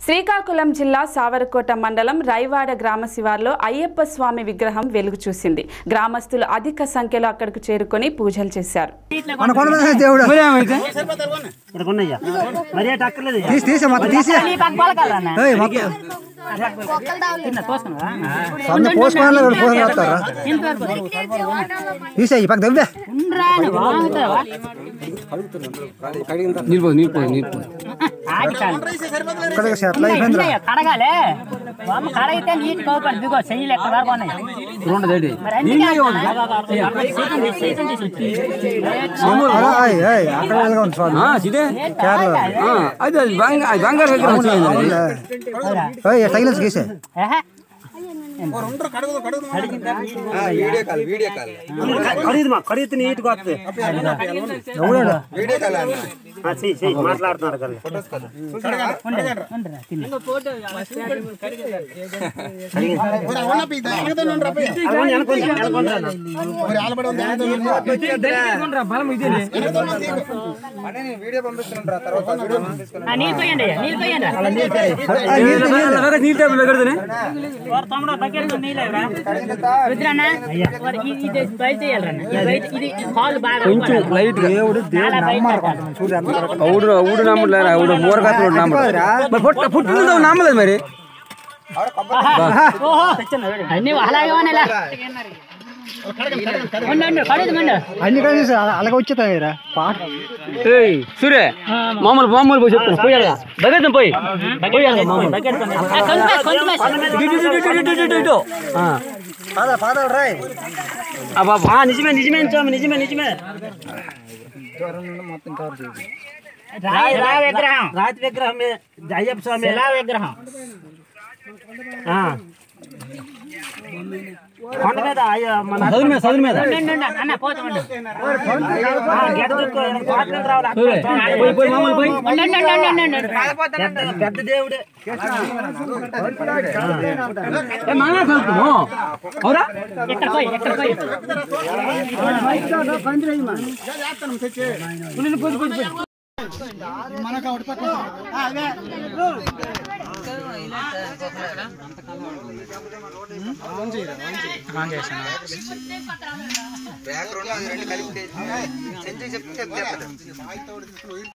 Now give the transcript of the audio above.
శ్రీకాకుళం జిల్లా సావరకోట మండలం రైవాడ గ్రామ శివార్లో అయ్యప్ప స్వామి విగ్రహం వెలుగు చూసింది గ్రామస్తులు అధిక సంఖ్యలో అక్కడికి చేరుకొని పూజలు చేశారు మన కొండ మీద దేవుడు ఇక్కడ ఉన్నాయ్యా మరి అటు అక్కర్లేదు తీసి తీసి మొత్తం తీసి ఏయ్, మొత్తం సొంత పోసుకోవాలి పోసుకొని వస్తారా తీసే ఈ పక్క దవ్వే నీళ్ళు నీళ్ళు నీళ్ళు ఇక్కడ సెటిల్ అయిపోయిందిరా కడగాలే బామ్మ కడగితే నీట్ కోపడి దిగో చెయ్యి లెక్క వరకు ఉన్నాయి రెండు దేడి మరి అన్ని అలా, ఏయ్, ఏయ్, అక్కడ వెళ్ళగా ఉంది స్వామి ఇదే కేరళ అది అది బంగారు అది బంగారు విగ్రహం వచ్చింది అది. ఏయ్, తగిలేసి గీసే కడిగి మా కడిగితే నీట్ గా వస్తుంది ఎవడు ఆ, చెయ్యి చెయ్యి మాట్లాడుతున్నారు కదా నీళ్ళు పోయండి నీళ్ళు పోయండి అలాగే నీళ్ళు టైపు ఎగరదని వారు తమ్ముడు బకెట్ నీళ్ళేవరా రుద్రన్న వారు ఇది ఇది బయట చేయాలన్న ఇది బయట ఇది హాల్ బాగా కొంచెం లైట్ గా దేవుడు దేవుడు చాలా బయట నమ్మరు చూడు ఎంత కరెక్ట్ ఊడు ఊడు నమ్మలేదు ఊడు మూరగాతలు నమ్మడు మరి పుట్ట పుట్టినదో నమ్మలేదు మరి అన్ని అలాగే ఉన్నాయిలా ఉండండి కడిగి మండు అన్ని కలిసి అలాగే వచ్చేతాయిరా పాట ఏయ్ సూర్య మామూలు మామూలు పోయి చెప్తాను పోయాడు దగ్గర పోయి పోయాడు మామూలు ఇటు, ఇటు, ఇటు, ఇటు, ఇటు, ఇటు, ఇటు. ఆ. పాద పాదాలు రాయ్ అబ్బా ఆ, నిజమే నిజమే స్వామి నిజమే నిజమే రాయి రాయి విగ్రహం రాతి విగ్రహం అయ్యప్ప స్వామి ఎలా విగ్రహం ఆ. కొండ మీద అయ్య మన చదువు మీద చదువు మీద అన్న పోతామండి గెడ దుక్కు, పాటలు రావాలి సూర్య, పోయి పోయి మామూలు పోయి పెద్ద- పెద్ద దేవుడే ఏ, మామూలు చదువుతాము అవురా ఎక్కడ పోయి ఎక్కడ పోయి